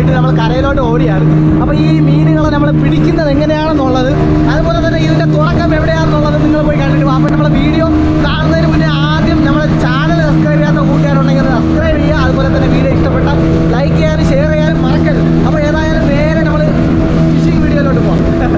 ആയിട്ട് നമ്മൾ കരയിലോട്ട് ഓടിയാണ് അപ്പോൾ ഈ മീനുകളെ നമ്മൾ പിടിക്കുന്നത് എങ്ങനെയാണെന്നുള്ളത് അതുപോലെ തന്നെ ഇതിൻ്റെ തുടക്കം എവിടെയാണെന്നുള്ളത് നിങ്ങൾ പോയി കണ്ടിട്ട് വാ. അപ്പോൾ നമ്മുടെ വീഡിയോ കാണുന്നതിന് മുന്നേ ആദ്യം നമ്മുടെ ചാനൽ സബ്സ്ക്രൈബ് ചെയ്യാത്ത കൂട്ടുകാരുണ്ടെങ്കിൽ സബ്സ്ക്രൈബ് ചെയ്യുക അതുപോലെ തന്നെ വീഡിയോ ഇഷ്ടപ്പെട്ട ലൈക്ക് ചെയ്യാനും ഷെയർ ചെയ്യാനും മറക്കരുത് അപ്പോൾ ഏതായാലും നേരെ നമ്മൾ ഫിഷിംഗ് വീഡിയോയിലോട്ട് പോകാം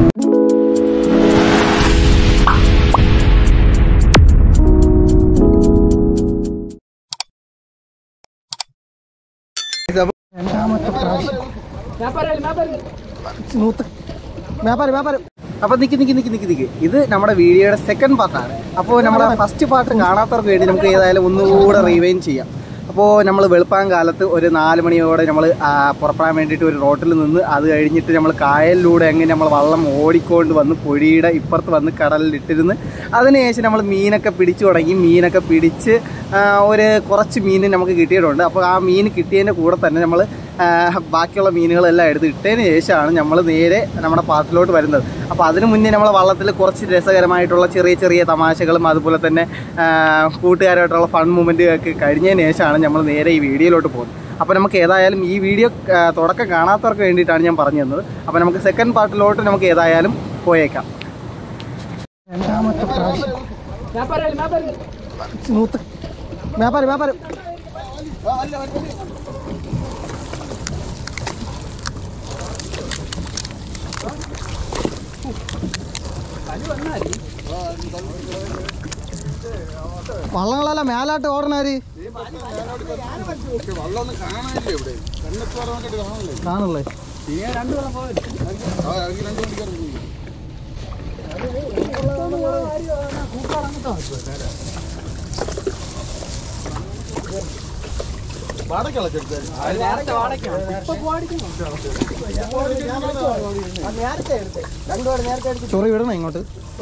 രണ്ടാമത്തെ പ്രാവശ്യം സ്മൂത്ത് വ്യാപാരം വ്യാപാരം അപ്പൊ നിക്ക് നിക്ക് നിക്ക് നിക്ക് നിക്ക് ഇത് നമ്മുടെ വീഡിയോയുടെ സെക്കൻഡ് പാർട്ടാണ് അപ്പോൾ നമ്മുടെ ഫസ്റ്റ് പാർട്ട് കാണാത്തവർക്ക് വേണ്ടി നമുക്ക് ഏതായാലും ഒന്നുകൂടെ റിവൈൻ ചെയ്യാം അപ്പോൾ നമ്മൾ വെളുപ്പാൻ കാലത്ത് ഒരു നാല് മണിയോടെ നമ്മൾ പുറപ്പെടാൻ വേണ്ടിയിട്ട് ഒരു റോട്ടിൽ നിന്ന് അത് കഴിഞ്ഞിട്ട് നമ്മൾ കായലിലൂടെ എങ്ങനെ നമ്മൾ വള്ളം ഓടിക്കൊണ്ട് വന്ന് പൊഴിയുടെ ഇപ്പുറത്ത് വന്ന് കടലിൽ ഇട്ടിരുന്ന് അതിനുശേഷം നമ്മൾ മീനൊക്കെ പിടിച്ചു തുടങ്ങി മീനൊക്കെ പിടിച്ച് ആ, ഒരു കുറച്ച് മീൻ നമുക്ക് കിട്ടിയിട്ടുണ്ട് അപ്പോൾ ആ മീൻ കിട്ടിയതിൻ്റെ കൂടെ തന്നെ നമ്മൾ ബാക്കിയുള്ള മീനുകളെല്ലാം എടുത്ത് ഇട്ടതിന് ശേഷമാണ് നമ്മൾ നേരെ നമ്മുടെ പാത്തിലോട്ട് വരുന്നത് അപ്പോൾ അതിന് മുന്നേ നമ്മൾ വള്ളത്തിൽ കുറച്ച് രസകരമായിട്ടുള്ള ചെറിയ ചെറിയ തമാശകളും അതുപോലെ തന്നെ ആ, കൂട്ടുകാരായിട്ടുള്ള ഫൺ മൂമെൻറ്റ് ഒക്കെ കഴിഞ്ഞതിന് ശേഷമാണ് നമ്മൾ നേരെ ഈ വീഡിയോയിലോട്ട് പോകുന്നത് അപ്പോൾ നമുക്ക് ഏതായാലും ഈ വീഡിയോ ആ, തുടക്കം കാണാത്തവർക്ക് വേണ്ടിയിട്ടാണ് ഞാൻ പറഞ്ഞു തന്നത് അപ്പോൾ നമുക്ക് സെക്കൻഡ് പാർട്ടിലോട്ട് നമുക്ക് ഏതായാലും പോയേക്കാം രണ്ടാമത്തെ പ്രാവശ്യം സ്മൂത്ത് വ്യാപാരം വ്യാപാരം വള്ളങ്ങളെല്ലാം മേലാട്ട് ഓടണാര് കാണുള്ളേ ചൊറി വിടണോ ഇങ്ങോട്ട്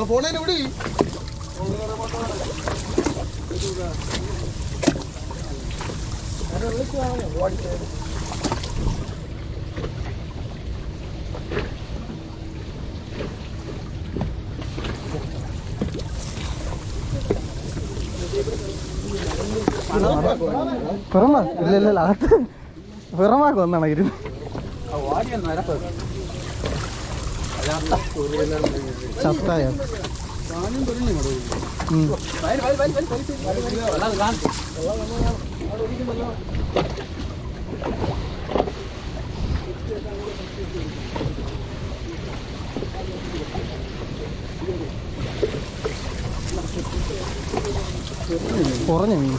പിറമ ഇല്ല ഇല്ല അകത്ത് പിറമാക്ക് വന്നാണ് ഇരുന്ന് ചത്തായ ഉം. കുറഞ്ഞ മീൻ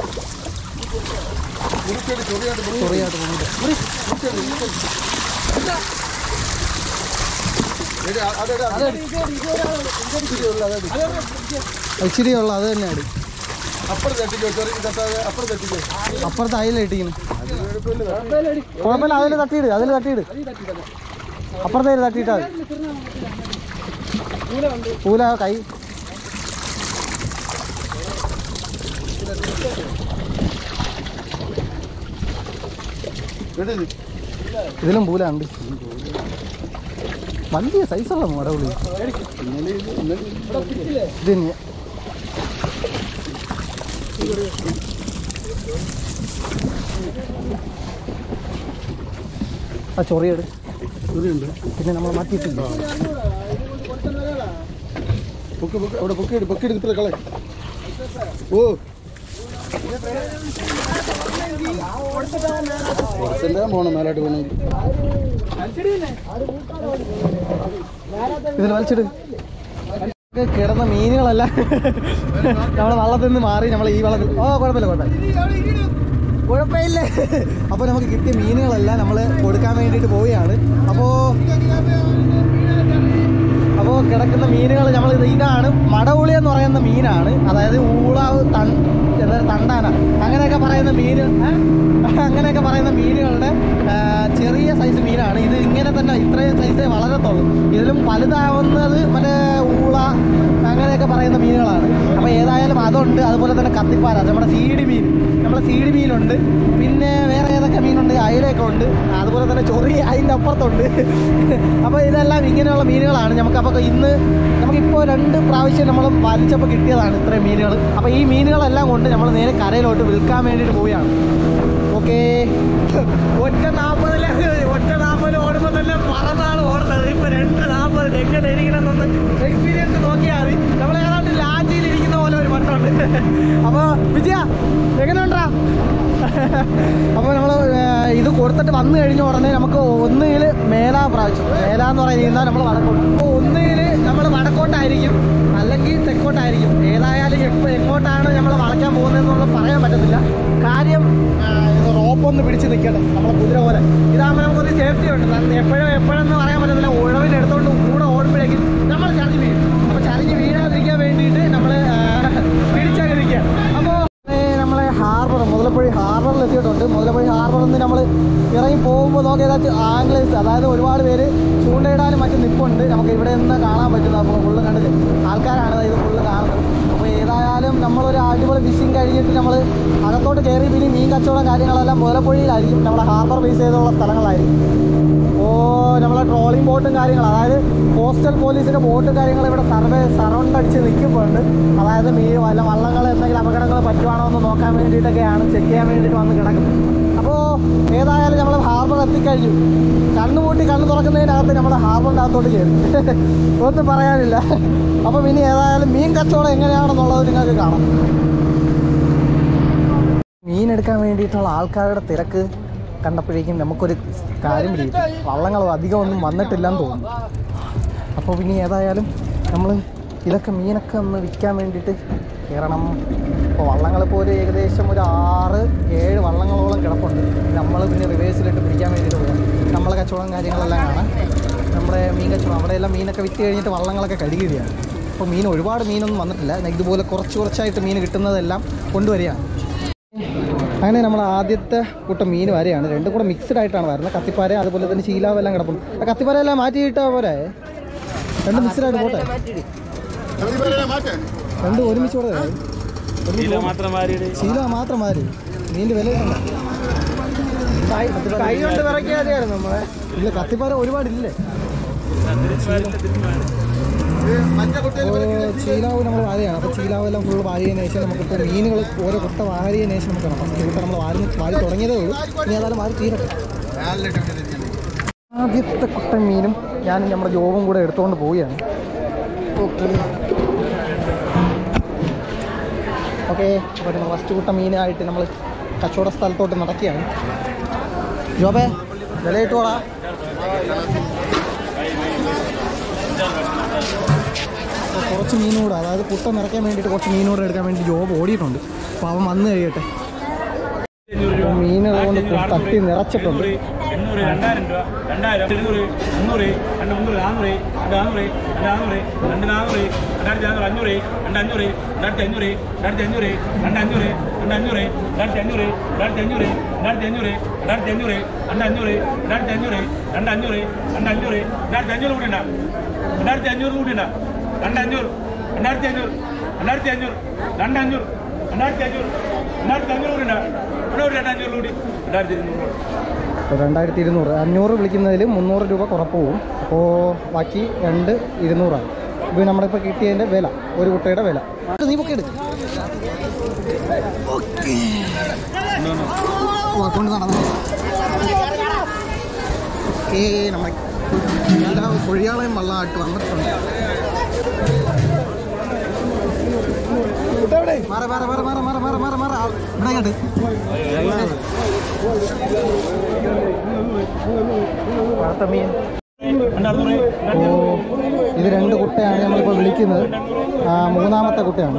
ചൊറിയായിട്ട് പോകുന്നുണ്ട് ഇച്ചിരിയുള്ള അത് തന്നെ അടി അപ്പുറത്ത് അയില ഇട്ടിങ്ങനെ കുഴപ്പമില്ല അതിൽ തട്ടിയിട് അതിൽ തട്ടിയിട് അപ്പുറത്തെ തട്ടിയിട്ടാ മതി പൂല കൈ ഇതിലും പൂല ഉണ്ട് വലിയ സൈസുള്ള മടവുള്ളി ഇത് തന്നെ ആ ചൊറിയെട് പിന്നെ നമ്മൾ മാറ്റിയിട്ടില്ല അവിടെ പൊക്കിയെടു പൊക്കിയെടുത്തിട്ട് കളെ ഓ കുറച്ചെല്ലാം പോണം മേലായിട്ട് പോകണമെങ്കിൽ ഇതിൽ വലിച്ചിട് കിടന്ന മീനുകളെല്ലാം നമ്മളെ വള്ളത്തിൽ നിന്ന് മാറി നമ്മൾ ഈ വള്ളത്തിൽ ഓ കുഴപ്പമില്ല കുഴപ്പമില്ല കുഴപ്പമില്ല അപ്പോൾ നമുക്ക് കിട്ടിയ മീനുകളെല്ലാം നമ്മൾ കൊടുക്കാൻ വേണ്ടിയിട്ട് പോവുകയാണ് അപ്പോൾ അപ്പോൾ കിടക്കുന്ന മീനുകൾ നമ്മൾ ഇത് ഇതാണ് മടവുളി എന്ന് പറയുന്ന മീനാണ് അതായത് ഊളാവ് തൺ എന്താ തണ്ടാന അങ്ങനെയൊക്കെ പറയുന്ന മീൻ ഏ? അങ്ങനെയൊക്കെ പറയുന്ന മീനുകളുടെ ആ, ചെറിയ സൈസ് മീനാണ് ഇത് ഇങ്ങനെ തന്നെ ഇത്രയും സൈസേ വളരത്തുള്ളൂ ഇതിലും വലുതാവുന്നത് മറ്റേ ഊള അങ്ങനെയൊക്കെ പറയുന്ന മീനുകളാണ് അപ്പോൾ ഏതായാലും അതുണ്ട് അതുപോലെ തന്നെ കത്തിപ്പാര നമ്മുടെ സീഡി മീൻ നമ്മുടെ സീഡി മീനുണ്ട് പിന്നെ വേറെ ഏതൊക്കെ മീനുണ്ട് അയിലൊക്കെ ഉണ്ട് അതുപോലെ തന്നെ ചൊറി അതിൻ്റെ അപ്പുറത്തുണ്ട് അപ്പോൾ ഇതെല്ലാം ഇങ്ങനെയുള്ള മീനുകളാണ് നമുക്ക് അപ്പോൾ ഇന്ന് നമുക്കിപ്പോൾ രണ്ട് പ്രാവശ്യം നമ്മൾ വലിച്ചപ്പോൾ കിട്ടിയതാണ് ഇത്രയും മീനുകൾ അപ്പോൾ ഈ മീനുകളെല്ലാം കൊണ്ട് നമ്മൾ നേരെ കരയിലോട്ട് വിൽക്കാൻ വേണ്ടിയിട്ട് പോവുകയാണ് ഓക്കേ ഒറ്റ നാൽപ്പതിൽ ഒറ്റ നാൽപ്പത് നാൽപ്പത് ഓടുമ്പോൾ തന്നെ പറന്നാണ് ഓടുന്നത് ഇപ്പൊ രണ്ട് നാൽപ്പത് എങ്ങനെ ഇരിക്കണമെന്നൊന്ന് എക്സ്പീരിയൻസ് നോക്കിയാൽ മതി നമ്മൾ ഏതാണ്ട് ലാഞ്ചിയിൽ ഇരിക്കുന്ന പോലെ ഒരു മട്ടുണ്ട് അപ്പോൾ വിജയ എങ്ങനെയുണ്ടാ അപ്പോൾ നമ്മൾ ഇത് കൊടുത്തിട്ട് വന്നു കഴിഞ്ഞ ഉടനെ നമുക്ക് ഒന്നുകിൽ മേലാ പ്രാവശ്യം മേല എന്ന് പറയുന്നത് നമ്മൾ വടക്കോട്ട് അപ്പോൾ ഒന്നുകിൽ നമ്മൾ വടക്കോട്ടായിരിക്കും അല്ലെങ്കിൽ തെക്കോട്ടായിരിക്കും ഏതായാലും എപ്പോൾ എങ്ങോട്ടാണ് നമ്മൾ വളയ്ക്കാൻ പോകുന്നതെന്നുള്ള പറയാൻ പറ്റത്തില്ല കാര്യം ആ, ഇത് റോപ്പ് ഒന്ന് പിടിച്ച് നിൽക്കട്ടെ നമ്മളെ കുതിര പോലെ ഇതാകുമ്പോൾ നമുക്കൊരു സേഫ്റ്റി ഉണ്ട് കാരണം എപ്പോഴും എപ്പോഴെന്ന് പറയാൻ പറ്റത്തില്ല ഉഴവിനെടുത്തോണ്ട് കൂടെ ഓടുമ്പോഴേക്കും നമ്മൾ ചറിഞ്ഞ് വീഴും അപ്പോൾ ചറിഞ്ഞ് വീഴാതിരിക്കാൻ വേണ്ടിയിട്ട് നമ്മൾ പിടിച്ചങ്ങ് നിൽക്കുക അപ്പോൾ നമ്മളെ ഹാർബർ മുതലപ്പുഴി ഹാർബറിൽ എത്തിയിട്ടുണ്ട് മുതലപ്പുഴി ഹാർബറിൽ നിന്ന് നമ്മൾ ഇറങ്ങി പോകുമ്പോൾ നോക്കി ഏതാச்சுം ആംഗ്ലേഴ്സ് അതായത് ഒരുപാട് പേര് ചൂണ്ടയിടാനും മറ്റും നിൽപ്പുണ്ട് നമുക്ക് ഇവിടെ നിന്ന് കാണാൻ പറ്റുന്നത് അപ്പോൾ ഫുള്ള് കണ്ടില്ലേ ആൾക്കാരാണ് ഇത് ഫുള്ള് കാണുന്നത് അപ്പോൾ ഏതായാലും നമ്മളൊരു അടിപൊളി ഫിഷിങ് കഴിഞ്ഞിട്ട് നമ്മൾ അകത്തോട്ട് കയറി പിന്നെ മീൻ കച്ചവടം കാര്യങ്ങളെല്ലാം മുതലപ്പുഴയിലായിരിക്കും നമ്മുടെ ഹാർബർ ബേസ് ചെയ്തുള്ള സ്ഥലങ്ങളായിരിക്കും ഓ നമ്മളെ ട്രോളിംഗ് ബോട്ടും കാര്യങ്ങൾ അതായത് കോസ്റ്റൽ പോലീസിന്റെ ബോട്ടും കാര്യങ്ങൾ ഇവിടെ സർവേ സറൗണ്ട് അടിച്ച് നിൽക്കുമ്പോഴുണ്ട് അതായത് മീ വല്ല വള്ളങ്ങൾ എന്തെങ്കിലും അപകടങ്ങൾ പറ്റുവാണോ എന്ന് നോക്കാൻ വേണ്ടിയിട്ടൊക്കെയാണ് ചെക്ക് ചെയ്യാൻ വേണ്ടിയിട്ട് വന്ന് കിടക്കുന്നത് അപ്പോൾ ഏതായാലും നമ്മൾ ഹാർബർ എത്തിക്കഴിഞ്ഞു കണ്ണു പൂട്ടി കണ്ണു തുറക്കുന്നതിനകത്ത് നമ്മുടെ ഹാർബറിൻ്റെ അകത്തോട്ട് കയറി ഒന്നും പറയാനില്ല അപ്പം ഇനി ഏതായാലും മീൻ കച്ചവടം എങ്ങനെയാണെന്നുള്ളത് നിങ്ങൾക്ക് കാണാം മീൻ എടുക്കാൻ വേണ്ടിയിട്ടുള്ള ആൾക്കാരുടെ തിരക്ക് കണ്ടപ്പോഴേക്കും നമുക്കൊരു കാര്യം പിടിക്കും വള്ളങ്ങൾ അധികം ഒന്നും വന്നിട്ടില്ലെന്ന് തോന്നുന്നു അപ്പോൾ പിന്നെ ഏതായാലും നമ്മൾ ഇതൊക്കെ മീനൊക്കെ ഒന്ന് വിൽക്കാൻ വേണ്ടിയിട്ട് കയറണം അപ്പോൾ വള്ളങ്ങളിപ്പോൾ ഒരു ഏകദേശം ഒരു ആറ് ഏഴ് വള്ളങ്ങളോളം കിടപ്പുണ്ട് നമ്മൾ പിന്നെ റിവേഴ്സിലിട്ട് പിടിക്കാൻ വേണ്ടിയിട്ട് പോകാം നമ്മളെ കച്ചവടം കാര്യങ്ങളെല്ലാം കാണാം നമ്മുടെ മീൻ കച്ചവടം അവിടെയെല്ലാം മീനൊക്കെ വിറ്റ് കഴിഞ്ഞിട്ട് വള്ളങ്ങളൊക്കെ കഴുകിയിടുകയാണ് അപ്പോൾ മീൻ ഒരുപാട് മീനൊന്നും വന്നിട്ടില്ല ഇതുപോലെ കുറച്ച് കുറച്ചായിട്ട് മീൻ കിട്ടുന്നതെല്ലാം കൊണ്ടുവരികയാണ് അങ്ങനെ നമ്മൾ ആദ്യത്തെ കൂട്ടം മീൻ വരെയാണ് രണ്ടും കൂടെ മിക്സ്ഡ് ആയിട്ടാണ് വരുന്നത് കത്തിപ്പാര അതുപോലെ തന്നെ ശീലാവ് എല്ലാം കിടപ്പുണ്ട് ആ കത്തിപ്പാര എല്ലാം മാറ്റിയിട്ടാ പോരെ രണ്ടും മിക്സ്ഡ് ആയിട്ട് പോട്ടെ രണ്ടും ഒരുമിച്ച് കൂടെ തരാം. ഇതില് മാത്രം വാരിയിട്. ശീല മാത്രം മാറി മീനിന്റെ വില കിട്ടണ്ട. കൈ കൊണ്ട് വിറക്കിയാതെയായിരുന്നു നമ്മളെ ഇല്ല കത്തിപ്പാര ഒരുപാടില്ലേ തിരിച്ച് വാരിയില്ല, തിരിച്ച് വാരിയില്ല. അപ്പോൾ ചീലാവ് നമ്മൾ വാരിയാണ് അപ്പോൾ ചീലാവ് എല്ലാം ഫുള്ള് വാരിയതിനു ശേഷം നമുക്കിപ്പോൾ മീനുകൾ ഓരോ കുട്ട വാരിയതിനു ശേഷം നമുക്ക് കാണാം ഫസ്റ്റ് കുട്ട നമ്മൾ വാരി വാരി തുടങ്ങിയതേ ഉള്ളൂ ഇനി ഏതായാലും വാരി തീരട്ടെ ആദ്യത്തെ കുട്ടൻ മീനും ഞാനും നമ്മുടെ ജോബും കൂടെ എടുത്തുകൊണ്ട് പോവുകയാണ് ഓക്കെ ഓക്കെ അപ്പോൾ നമ്മൾ ഫസ്റ്റ് കുട്ട മീനായിട്ട് നമ്മൾ കച്ചവട സ്ഥലത്തോട്ട് നടക്കുകയാണ് ജോബേ വിലയിട്ട് പോടാ അപ്പോൾ കുറച്ച് മീനൂടെ അതായത് കുട്ട നിറയ്ക്കാൻ വേണ്ടിയിട്ട് കുറച്ച് മീനൂടെ എടുക്കാൻ വേണ്ടി ജോബ് ഓടിയിട്ടുണ്ട് അപ്പോൾ അവൻ വന്നു കഴിയട്ടെ അഞ്ഞൂറ് രൂപ. മീനുകൾ കൊണ്ട് തട്ടി നിറച്ചിട്ടുണ്ട് എണ്ണൂറ് രണ്ടായിരം രൂപ രണ്ടായിരം എഴുന്നൂറ് മുന്നൂറ് രണ്ട് മുന്നൂറ് നാന്നൂറ് രണ്ട് നാന്നൂറ് രണ്ട് നാന്നൂറ് രണ്ട് നാന്നൂറ് രണ്ടായിരത്തി നാന്നൂറ് അഞ്ഞൂറ് രണ്ട് അഞ്ഞൂറ് രണ്ടായിരത്തി അഞ്ഞൂറ് രണ്ടായിരത്തി അഞ്ഞൂറ് രണ്ട് അഞ്ഞൂറ് രണ്ട് അഞ്ഞൂറ് രണ്ടായിരത്തി അഞ്ഞൂറ് രണ്ടായിരത്തി അഞ്ഞൂറ് രണ്ടായിരത്തി അഞ്ഞൂറ് രണ്ടായിരത്തി അഞ്ഞൂറ് രണ്ട് അഞ്ഞൂറ് രണ്ടായിരത്തി അഞ്ഞൂറ് രണ്ട് അഞ്ഞൂറ് രണ്ട് അഞ്ഞൂറ് രണ്ടായിരത്തി അഞ്ഞൂറ് കൂടി ഉണ്ടാ രണ്ടായിരത്തി അഞ്ഞൂറ് കൂടി ഉണ്ടാ രണ്ട് അഞ്ഞൂറ് രണ്ടായിരത്തി അഞ്ഞൂറ് രണ്ടായിരത്തി അഞ്ഞൂറ് രണ്ട് അഞ്ഞൂറ് രണ്ടായിരത്തി അഞ്ഞൂറ് രണ്ടായിരത്തി അഞ്ഞൂറ് കൂടി ഉണ്ടാ ഇവിടെ ഒരു രണ്ടായിരത്തി കൂടി രണ്ടായിരത്തി ഇരുന്നൂറ് അപ്പോൾ രണ്ടായിരത്തി ഇരുന്നൂറ് അഞ്ഞൂറ് വിളിക്കുന്നതിൽ മുന്നൂറ് രൂപ കുറപ്പ് പോകും അപ്പോൾ ബാക്കി രണ്ട് ഇരുന്നൂറാണ് ഇത് നമ്മളിപ്പോൾ കിട്ടിയതിൻ്റെ വില ഒരു കുട്ടയുടെ വില നീ പൊക്കെ എടുക്കും കൊണ്ട് നടന്നു ഓക്കേ നമ്മൾ എല്ലാ കൊഴിയാളയും വെള്ളമായിട്ട് വന്നിട്ടുണ്ട് മാറ മാറ മാറ മാറ മാറ മാറ മാറ മാറ ഇവിടെ ഇങ്ങോട്ട് വറുത്ത മീൻ ഓ ഇത് രണ്ട് കുട്ടയാണ് നമ്മളിപ്പോൾ വിളിക്കുന്നത് ആ, മൂന്നാമത്തെ കുട്ടയാണ്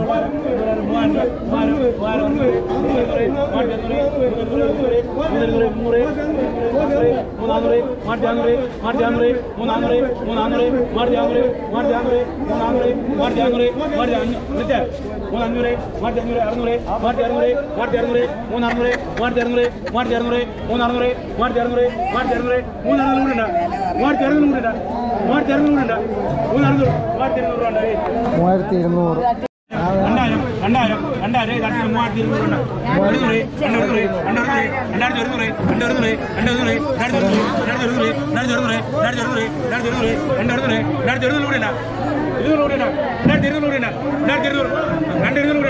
മൂവായിരത്തി ഇരുന്നൂറ് ആ, രണ്ടായിരം രണ്ടായിരം രണ്ടായിരം രണ്ടായിരത്തി മൂവായിരത്തി ഇരുന്നൂറ് എഴുന്നൂറ് രണ്ടൂറ് രണ്ടൂറ് രണ്ടായിരത്തി ഒരുന്നൂറ് രണ്ടൂറ് രണ്ടൂറ് രണ്ടായിരത്തി ഒരുന്നൂറ് രണ്ടായിരത്തി ഒരുന്നൂറ് രണ്ടായിരത്തി ഒരുന്നൂറ് രണ്ടായിരത്തി ഒരുന്നൂറ് രണ്ടായിരത്തി ഒരുന്നൂറ് രണ്ടായിരത്തി ഒരുന്നൂറ് രണ്ടായിരത്തി ഒരുന്നൂറ് കൂടി ഉണ്ടാ രണ്ടായിരത്തി ഇരുന്നൂറ് കൂടി ഉണ്ടാ രണ്ടായിരത്തി ഇരുന്നൂറ് രണ്ടായിരത്തി ഇരുന്നൂറ് രണ്ട് ഇരുന്നൂറ് കൂടി ഉണ്ടാ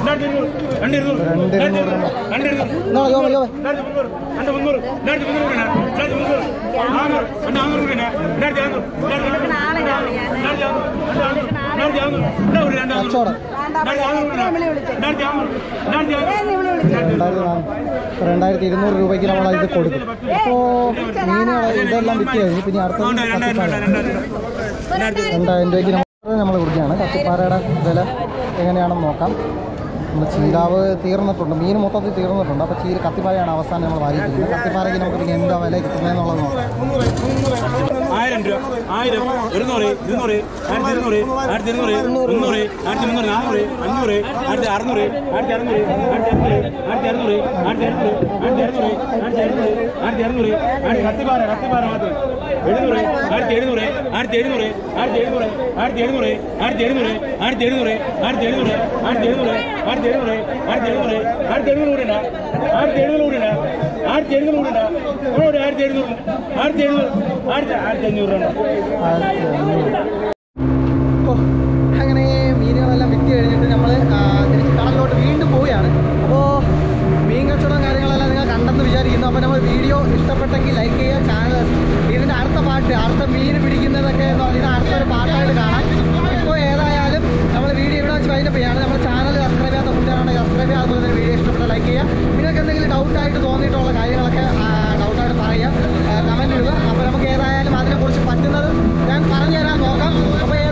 രണ്ടായിരത്തി ഇരുന്നൂറ് രണ്ട് ഇരുന്നൂറ് രണ്ട് രണ്ട് ഇരുന്നൂറ്. ഇരുന്നൂറ് രണ്ട് ഇരുന്നൂറ് എന്നാ യോ യോ രണ്ടായിരത്തി മുന്നൂറ് രണ്ട് മുന്നൂറ് രണ്ടായിരത്തി മുന്നൂറ് രൂപ രണ്ടായിരത്തി മുന്നൂറ് നാനൂറ് രണ്ട് നാനൂറ് രൂപ രണ്ടായിരത്തി നാനൂറ് രണ്ടായിരത്തി നാനൂറ് രണ്ടായിരത്തി നാനൂറ് രണ്ടായിരത്തി നാനൂറ് രണ്ടായിരത്തി നാനൂറ് കച്ചവടം രണ്ടായിരത്തി നാനൂറ് രണ്ടായിരത്തി നാനൂറ് രണ്ടായിരത്തി രണ്ടായിരത്തി നാനൂറ് രണ്ടായിരത്തി ഇരുന്നൂറ് രൂപയ്ക്ക് നമ്മൾ ഇത് കൊടുക്കും അപ്പോൾ മീനുകൾ ഇതെല്ലാം വിറ്റ് കഴിഞ്ഞ് പിന്നെ അടുത്തത് കത്തിപ്പാറ രണ്ടായിരം രൂപയ്ക്ക് നമ്മൾ നമ്മൾ കൊടുക്കുകയാണ് കത്തിപ്പാറയുടെ വില എങ്ങനെയാണെന്ന് നോക്കാം നമ്മൾ ചീരാവ് തീർന്നിട്ടുണ്ട് മീൻ മൊത്തത്തിൽ തീർന്നിട്ടുണ്ട് അപ്പോൾ ചീര കത്തിപ്പാറയാണ് അവസാനം നമ്മൾ വാങ്ങിയിരിക്കുന്നത് കത്തിപ്പാറയ്ക്ക് നമുക്ക് പിന്നെ എന്താ വില കിട്ടുന്നതെന്നുള്ളത് നോക്കാം ആയിരം രൂപ ആയിരം ഇരുന്നൂറ് ഇരുന്നൂറ് ആയിരത്തി ഇരുന്നൂറ് ആയിരത്തി ഇരുന്നൂറ് മുന്നൂറ് ആയിരത്തി മുന്നൂറ് നാനൂറ് അഞ്ഞൂറ് ആയിരത്തി അറുന്നൂറ് ആയിരത്തി അറുന്നൂറ് ആയിരത്തി അറുന്നൂറ് ആയിരത്തി അറുന്നൂറ് ആയിരത്തി അറുന്നൂറ് ആയിരത്തി അറുന്നൂറ് ആയിരത്തി അറുന്നൂറ് ആയിരത്തി കത്തിപ്പാറ കത്തിപ്പാറ മാത്രം എഴുന്നൂറ് ആയിരത്തി എഴുന്നൂറ് ആയിരത്തി എഴുന്നൂറ് ആയിരത്തി എഴുന്നൂറ് ആയിരത്തി എഴുന്നൂറ് ആയിരത്തി എഴുന്നൂറ് ആയിരത്തി എഴുന്നൂറ് ആയിരത്തി എഴുന്നൂറ് ആയിരത്തി എഴുന്നൂറ് ആയിരത്തി എഴുന്നൂറ് ആയിരത്തി എഴുന്നൂറ് ആയിരത്തി എഴുന്നൂറ് കൂടെ ആയിരത്തി എഴുന്നൂറ് കൂടെ ആയിരത്തി എഴുന്നൂറ് കൂടെ ഇവിടെ ആയിരത്തി എഴുന്നൂറ് ആയിരത്തി എഴുന്നൂറ് ആയിരത്തി ആയിരത്തി അഞ്ഞൂറ് രൂപ ആയിരത്തി അഞ്ഞൂറ് ഓ, അങ്ങനെ മീനുകളെല്ലാം വിറ്റ് കഴിഞ്ഞിട്ട് നമ്മൾ തിരിച്ച് കടലിലോട്ട് വീണ്ടും പോവുകയാണ് അപ്പോൾ മീൻ കച്ചവടം കാര്യങ്ങളെല്ലാം നിങ്ങൾ കണ്ടെന്ന് വിചാരിക്കുന്നു അപ്പോൾ നമ്മൾ വീഡിയോ ഇഷ്ടപ്പെട്ടെങ്കിൽ ലൈക്ക് ചെയ്യുക ചാനൽ ഇതിൻ്റെ അടുത്ത പാട്ട് അടുത്ത മീൻ പിടിക്കുന്നതൊക്കെ എന്ന് പറഞ്ഞാൽ അടുത്തൊരു പാട്ടായിട്ട് കാണാം ഇപ്പോൾ ഏതായാലും നമ്മൾ വീഡിയോ ഇവിടെ വെച്ച് വൈകിട്ട് ചെയ്യാണ് നമ്മുടെ ചാനൽ സബ്സ്ക്രൈബ് ചെയ്യാത്ത കുട്ടികളാണെങ്കിൽ സബ്സ്ക്രൈബ് ചെയ്യുക അതുപോലെ തന്നെ വീഡിയോ ഇഷ്ടപ്പെട്ട ലൈക്ക് ചെയ്യുക നിങ്ങൾക്ക് എന്തെങ്കിലും ഡൗട്ടായിട്ട് തോന്നിയിട്ടുള്ള കാര്യങ്ങളൊക്കെ ഡൗട്ടായിട്ട് പറയുക കമൻറ്റ് ഇടുക അപ്പോൾ നമുക്ക് ഏതായാലും അതിനെക്കുറിച്ച് പറ്റുന്നത് ഞാൻ പറഞ്ഞു തരാൻ നോക്കാം അപ്പോൾ